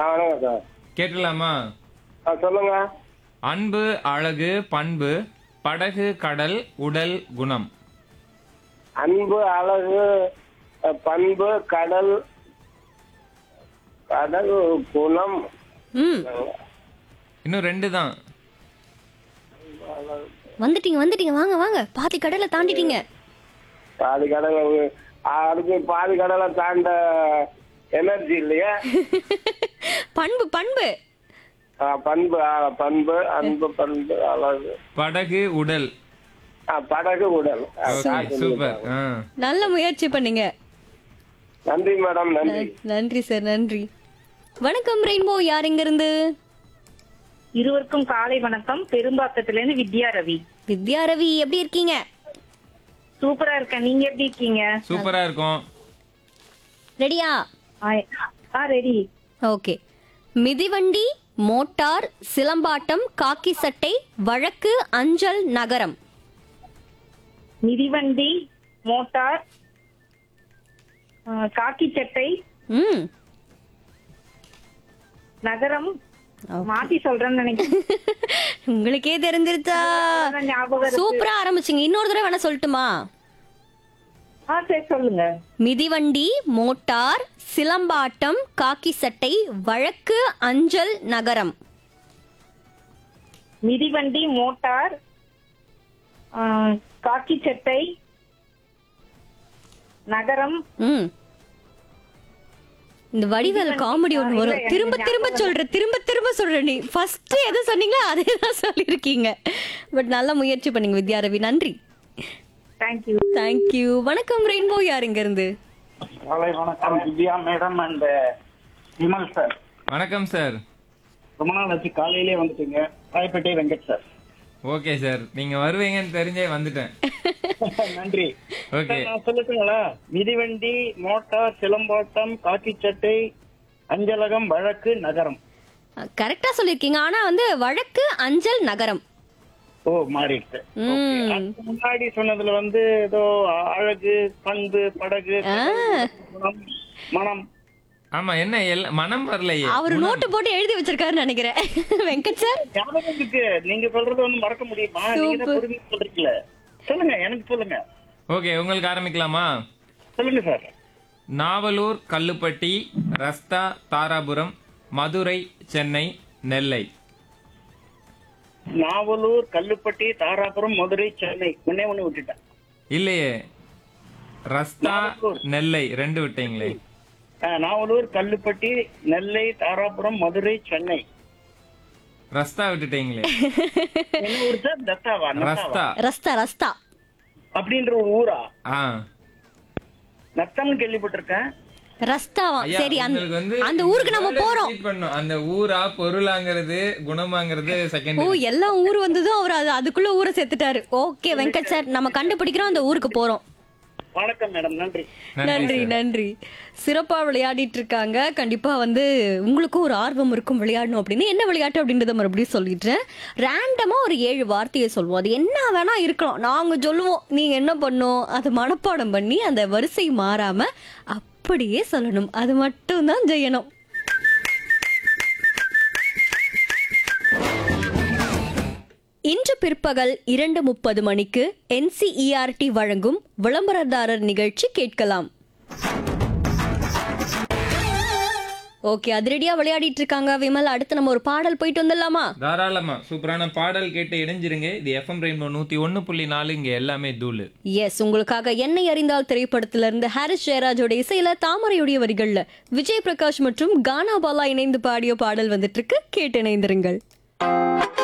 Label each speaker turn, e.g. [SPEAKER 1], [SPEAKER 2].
[SPEAKER 1] ஆ வணக்கம் சார்
[SPEAKER 2] கேட்டலாமா
[SPEAKER 1] ஆ சொல்லுங்க
[SPEAKER 2] அன்பு அழகு பண்பு படகு கடல் உடல் குணம்
[SPEAKER 1] அன்பு அழகு அஹ், பண்பு கடல் கடல் குணம்
[SPEAKER 3] ம்
[SPEAKER 2] இன்னும் ரெண்டு தான்
[SPEAKER 3] வந்துட்டீங்க வந்துட்டீங்க வாங்க வாங்க பாதி கடலை தாண்டிட்டீங்க
[SPEAKER 1] பாதி கடல் அதுக்கு பாதி கடலை தாண்ட எனர்ஜி இல்லையா
[SPEAKER 3] பண்பு பண்பு
[SPEAKER 1] ஆ, பண்பு ஆ, பண்பு அன்பு பண்பு அழகு
[SPEAKER 2] படகு உடல்
[SPEAKER 1] ஆ, படகு உடல் ஆ,
[SPEAKER 2] ஓகே சூப்பர் ஆ
[SPEAKER 3] நல்ல முயற்சி பண்ணீங்க
[SPEAKER 1] நன்றி மேடம் நன்றி
[SPEAKER 3] நன்றி சார் நன்றி வணக்கம் ரெயின்போ யார் எங்க இருந்து
[SPEAKER 4] இருவருக்கும் காலை வணக்கம் பெரும்பாக்கத்திலிருந்து வித்யா ரவி
[SPEAKER 3] வித்யா ரவி எப்படி இருக்கீங்க
[SPEAKER 4] சூப்பரா இருக்கேன் நீங்க எப்படி இருக்கீங்க
[SPEAKER 2] சூப்பரா இருக்கும்
[SPEAKER 3] ரெடியா
[SPEAKER 4] ஆ- ஆ ரெடி
[SPEAKER 3] ஓகே மிதிவண்டி மோட்டார் சிலம்பாட்டம் காக்கி சட்டை வழக்கு அஞ்சல் நகரம்
[SPEAKER 4] மிதிவண்டி மோட்டார் ஆ, காக்கி சட்டை
[SPEAKER 3] ம்
[SPEAKER 4] நகரம் மாத்தி சொல்றேன்னு நினைக்கிறேன்
[SPEAKER 3] உங்களுக்கே தெரிஞ்சிருச்சா
[SPEAKER 4] அதான் ஞாபகம் இருக்கு.
[SPEAKER 3] சூப்பரா ஆரம்பிச்சீங்க இன்னொரு தடவை வேணா சொல்லட்டுமா
[SPEAKER 4] ஆ சரி சொல்லுங்க
[SPEAKER 3] மிதிவண்டி மோட்டார் சிலம்பாட்டம் காக்கி சட்டை வழக்கு அஞ்சல் நகரம்
[SPEAKER 4] மிதிவண்டி மோட்டார் ஆ, காக்கி சட்டை நகரம்
[SPEAKER 3] ம் இந்த வடிவேல் காமெடி ஒன்று வரும் திரும்ப திரும்ப சொல்ற திரும்ப திரும்ப சொல்ற நீ ஃபர்ஸ்ட் எது சொன்னீங்களோ அதே தான் சொல்லியிருக்கீங்க பட் நல்ல முயற்சி பண்ணீங்க வித்யாரவி நன்றி
[SPEAKER 4] தேங்க்யூ
[SPEAKER 3] தேங்க்யூ வணக்கம் ரெயின்போ யார் இங்க இருந்து
[SPEAKER 5] காலை வணக்கம் Divya madam and Vimal sir
[SPEAKER 2] வணக்கம் சார்
[SPEAKER 5] ரொம்ப நாள் ஆச்சு காலையிலே வந்துட்டீங்க Royapettah Venkat sir
[SPEAKER 2] okay sir நீங்க வருவீங்கன்னு தெரிஞ்சே வந்துட்டேன்
[SPEAKER 5] நன்றி
[SPEAKER 2] ஓகே
[SPEAKER 5] சார், நான் சொல்லட்டுங்களா மிதிவண்டி மோட்டார் சிலம்பாட்டம் காக்கி சட்டை அஞ்சலகம் வழக்கு நகரம்
[SPEAKER 3] கரெக்டா சொல்லியிருக்கீங்க ஆனா வந்து வழக்கு அஞ்சல் நகரம்
[SPEAKER 5] ஓ மாறிடுச்சு
[SPEAKER 3] ம்
[SPEAKER 5] அதுக்கு முன்னாடி சொன்னதுல வந்து ஏதோ அழகு பண்பு படகு குணம், மனம்
[SPEAKER 2] ஆமா என்ன எல்ல மனம் வரலையே
[SPEAKER 3] அவர் நோட்டு போட்டு எழுதி வச்சிருக்காருன்னு நினைக்கிறேன் வெங்கட் சார்
[SPEAKER 5] ஞாபகம் இருக்கு நீங்க சொல்றது வந்து மறக்க முடியுமா நீங்க தான்
[SPEAKER 3] Super.
[SPEAKER 5] பொறுமையா சொல்றீங்களே சொல்லுங்க எனக்கு சொல்லுங்க
[SPEAKER 2] ஓகே உங்களுக்கு ஆரம்பிக்கலாமா
[SPEAKER 5] சொல்லுங்க சார்
[SPEAKER 2] நாவலூர் கல்லுப்பட்டி ரஸ்தா தாராபுரம் மதுரை சென்னை நெல்லை
[SPEAKER 5] நாவலூர் கல்லுப்பட்டி தாராபுரம் மதுரை சென்னை ஒன்னே ஒண்ணு விட்டுட்டேன்
[SPEAKER 2] இல்லையே ரஸ்தா நெல்லை ரெண்டு விட்டீங்களே
[SPEAKER 5] ஆ, நாவலூர் கல்லுப்பட்டி நெல்லை தாராபுரம் மதுரை சென்னை
[SPEAKER 2] ரஸ்தா விட்டுட்டீங்களே
[SPEAKER 5] என்ன ஊர் சார் தத்தாவா நத்தாவா?
[SPEAKER 2] ரஸ்தா
[SPEAKER 3] ரஸ்தா ரஸ்தா
[SPEAKER 5] அப்படின்ற ஒரு ஊரா
[SPEAKER 2] ஆ
[SPEAKER 5] நத்தம்னு கேள்விப்பட்டிருக்கேன்
[SPEAKER 3] ரஸ்தாவா
[SPEAKER 2] ஐயா,
[SPEAKER 3] சரி அந்த
[SPEAKER 2] உங்களுக்கு வந்து
[SPEAKER 3] அந்த ஊருக்கு நம்ம
[SPEAKER 2] word
[SPEAKER 3] போறோம்
[SPEAKER 2] repeat பண்ணணும். அந்த ஊரா பொருளாங்கிறது குணமாங்கிறது
[SPEAKER 3] ஓ
[SPEAKER 2] செகண்ட்
[SPEAKER 3] எல்லாம் ஊர் வந்ததும் அவர் அது அதுக்குள்ள ஊரை சேர்த்துட்டாரு ஓகே வெங்கட் சார் நம்ம கண்டுபிடிக்கிறோம் அந்த ஊருக்கு போறோம்
[SPEAKER 5] வணக்கம் மேடம் நன்றி
[SPEAKER 3] நன்றி நன்றி சிறப்பா விளையாடிட்டு இருக்காங்க கண்டிப்பா வந்து உங்களுக்கும் ஒரு ஆர்வம் இருக்கும் விளையாடணும் அப்படின்னு என்ன விளையாட்டு அப்படின்றத மறுபடியும் சொல்லிடுறேன் ரேண்டமா ஒரு ஏழு வார்த்தையை சொல்லுவோம் அது என்ன வேணா இருக்கலாம் நாங்க சொல்லுவோம் நீங்க என்ன பண்ணும் அது மனப்பாடம் பண்ணி அந்த வரிசை மாறாம அப்படியே சொல்லணும் அது மட்டும் தான் செய்யணும் இன்று பிற்பகல் இரண்டு முப்பது மணிக்கு என்சிஇஆர்டி வழங்கும் விளம்பரதாரர் நிகழ்ச்சி கேட்கலாம் ஓகே அதிரடியா விளையாடிட்டு இருக்காங்க விமல் அடுத்து நம்ம ஒரு பாடல் போயிட்டு வந்துடலாமா
[SPEAKER 2] தாராளமா சூப்பரான பாடல் கேட்டு இணைஞ்சிருங்க இது எஃப்எம் ரெயின்போ நூத்தி ஒன்னு புள்ளி நாலு இங்க எல்லாமே தூளு
[SPEAKER 3] எஸ் உங்களுக்காக என்னை அறிந்தால் திரைப்படத்துல இருந்து ஹாரிஸ் ஜெயராஜோட இசையில தாமரையுடைய வரிகள்ல விஜய் பிரகாஷ் மற்றும் கானா பாலா இணைந்து பாடிய பாடல் வந்துட்டு இருக்கு கேட்டு இணைந்திருங்கள்